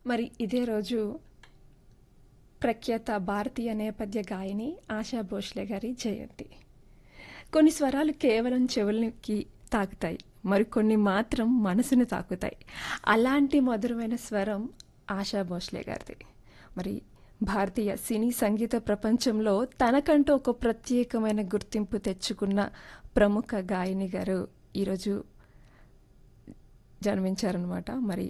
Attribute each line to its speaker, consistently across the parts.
Speaker 1: మరి ఇదే రోజు ప్రఖ్యాత భారతీయ నేపథ్య గాయని ఆశా భోస్లే గారి జయంతి కొన్ని స్వరాలు కేవలం చెవులకి తాకుతాయి మరికొన్ని మాత్రం మనసును తాకుతాయి అలాంటి మధురమైన స్వరం ఆశా భోస్లే గారిది మరి భారతీయ సినీ సంగీత ప్రపంచంలో తనకంటూ ఒక ప్రత్యేకమైన గుర్తింపు తెచ్చుకున్న ప్రముఖ గాయని గారు ఈరోజు జన్మించారనమాట మరి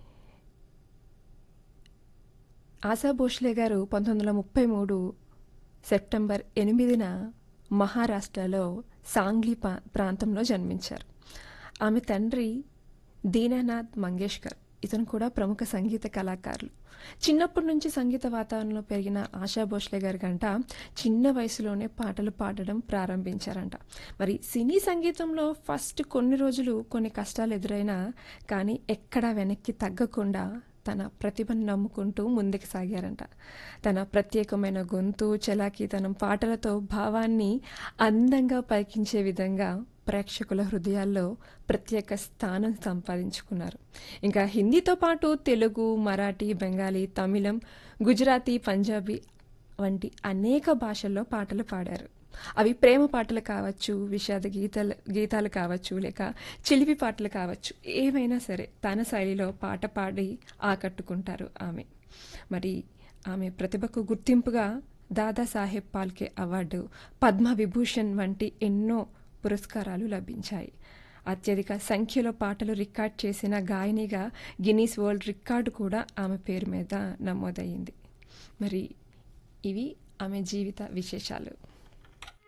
Speaker 1: ఆశా భోస్లే గారు పంతొమ్మిది వందల ముప్పై మూడు సెప్టెంబర్ ఎనిమిదిన మహారాష్ట్రలో సాంగ్లీ పా- ప్రాంతంలో జన్మించారు ఆమె తండ్రి దీనానాథ్ మంగేష్కర్ ఇతను కూడా ప్రముఖ సంగీత కళాకారులు చిన్నప్పటి నుంచి సంగీత వాతావరణంలో పెరిగిన ఆశా భోస్లే గారి గంట చిన్న వయసులోనే పాటలు పాడడం ప్రారంభించారంట మరి సినీ సంగీతంలో ఫస్ట్ కొన్ని రోజులు కొన్ని కష్టాలు ఎదురైనా కానీ ఎక్కడా వెనక్కి తగ్గకుండా తన ప్రతిభను నమ్ముకుంటూ ముందుకు సాగారంట తన ప్రత్యేకమైన గొంతు చలాకీతనం పాటలతో భావాన్ని అందంగా పలికించే విధంగా ప్రేక్షకుల హృదయాల్లో ప్రత్యేక స్థానం సంపాదించుకున్నారు ఇంకా హిందీతో పాటు తెలుగు మరాఠీ బెంగాలీ తమిళం గుజరాతీ పంజాబీ వంటి అనేక భాషల్లో పాటలు పాడారు అవి ప్రేమ పాటలు కావచ్చు విషాద గీతాలు గీతాలు కావచ్చు లేక చిలిపి పాటలు కావచ్చు ఏవైనా సరే తన శైలిలో పాట పాడి ఆకట్టుకుంటారు ఆమె మరి ఆమె ప్రతిభకు గుర్తింపుగా దాదాసాహెబ్ పాల్కే అవార్డు పద్మ విభూషణ్ వంటి ఎన్నో పురస్కారాలు లభించాయి అత్యధిక సంఖ్యలో పాటలు రికార్డ్ చేసిన గాయనిగా గిన్నీస్ వరల్డ్ రికార్డు కూడా ఆమె పేరు మీద నమోదయ్యింది మరి ఇవి ఆమె జీవిత విశేషాలు